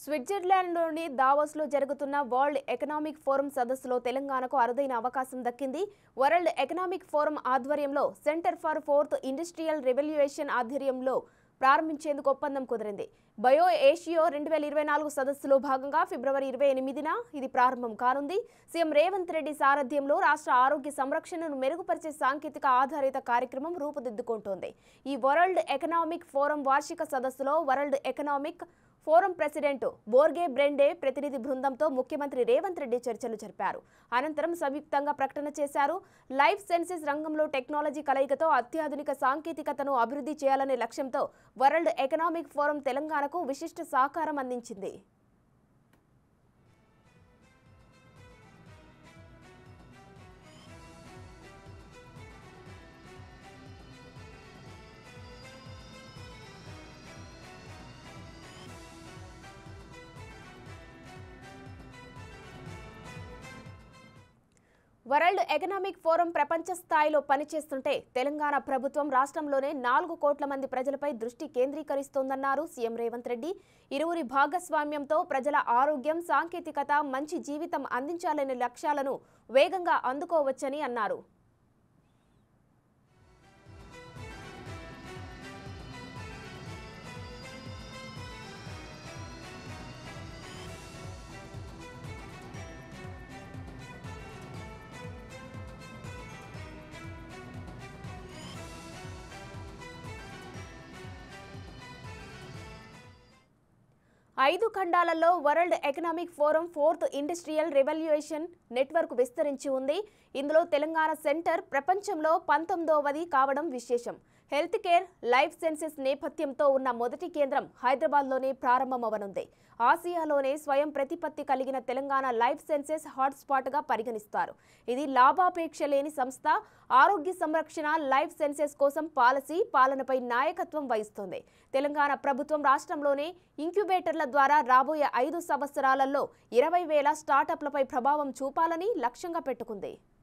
స్విట్జర్లాండ్లోని దావోస్లో జరుగుతున్న world economic forum సదస్సులో తెలంగాణకు అరుదైన అవకాశం దక్కింది వరల్డ్ ఎకనామిక్ ఫోరం ఆధ్వర్యంలో centre for fourth industrial revolution ఆధ్వర్యంలో ప్రారంభించేందుకు ఒప్పందం కుదిరింది బయో ఏషియో రెండు వేల ఇరవై నాలుగు సదస్సులో భాగంగా ఫిబ్రవరి ఇరవై ఎనిమిదిన ఇది ప్రారంభం కానుంది సీఎం రేవంత్ రెడ్డి సారథ్యంలో రాష్ట్ర ఆరోగ్య సంరక్షణను మెరుగుపరిచే సాంకేతిక ఆధారిత కార్యక్రమం రూపుదిద్దుకుంటోంది ఈ వరల్డ్ ఎకనామిక్ ఫోరం వార్షిక సదస్సులో world economic forum president Borge Brende ప్రతినిధి బృందంతో ముఖ్యమంత్రి రేవంత్ రెడ్డి చర్చలు జరిపారు అనంతరం సంయుక్తంగా ప్రకటన చేశారు లైఫ్ సైన్సెస్ రంగంలో టెక్నాలజీ కలయికతో అత్యాధునిక సాంకేతికతను అభివృద్ధి చేయాలనే లక్ష్యంతో వరల్డ్ ఎకనామిక్ ఫోరం తెలంగాణకు విశిష్ట సహకారం అందించింది వరల్డ్ ఎకనామిక్ ఫోరం ప్రపంచ స్థాయిలో పనిచేస్తుంటే తెలంగాణ ప్రభుత్వం రాష్ట్రంలోనే నాలుగు కోట్ల మంది ప్రజలపై దృష్టి కేంద్రీకరిస్తోందన్నారు సీఎం రేవంత్ రెడ్డి ఇరువురి భాగస్వామ్యంతో ప్రజల ఆరోగ్యం సాంకేతికత మంచి జీవితం అందించాలనే లక్ష్యాలను వేగంగా అందుకోవచ్చని అన్నారు ఐదు ఖండాలలో world economic forum fourth industrial revolution network విస్తరించి ఉంది ఇందులో తెలంగాణ సెంటర్ ప్రపంచంలో పంతొమ్మిదవది కావడం విశేషం హెల్త్ కేర్ లైఫ్ సైన్సెస్ నేపథ్యంతో ఉన్న మొదటి కేంద్రం హైదరాబాద్లోనే ప్రారంభమవనుంది ఆసియాలోనే స్వయం ప్రతిపత్తి కలిగిన తెలంగాణ లైఫ్ సైన్సెస్ హాట్స్పాట్గా పరిగణిస్తారు ఇది లాభాపేక్ష లేని సంస్థ ఆరోగ్య సంరక్షణ లైఫ్ సైన్సెస్ కోసం పాలసీ పాలనపై నాయకత్వం వహిస్తోంది తెలంగాణ ప్రభుత్వం రాష్ట్రంలోనే ఇంక్యుబేటర్ల ద్వారా రాబోయే ఐదు సంవత్సరాలలో ఇరవై వేల స్టార్టప్లపై ప్రభావం చూపాలని లక్ష్యంగా పెట్టుకుంది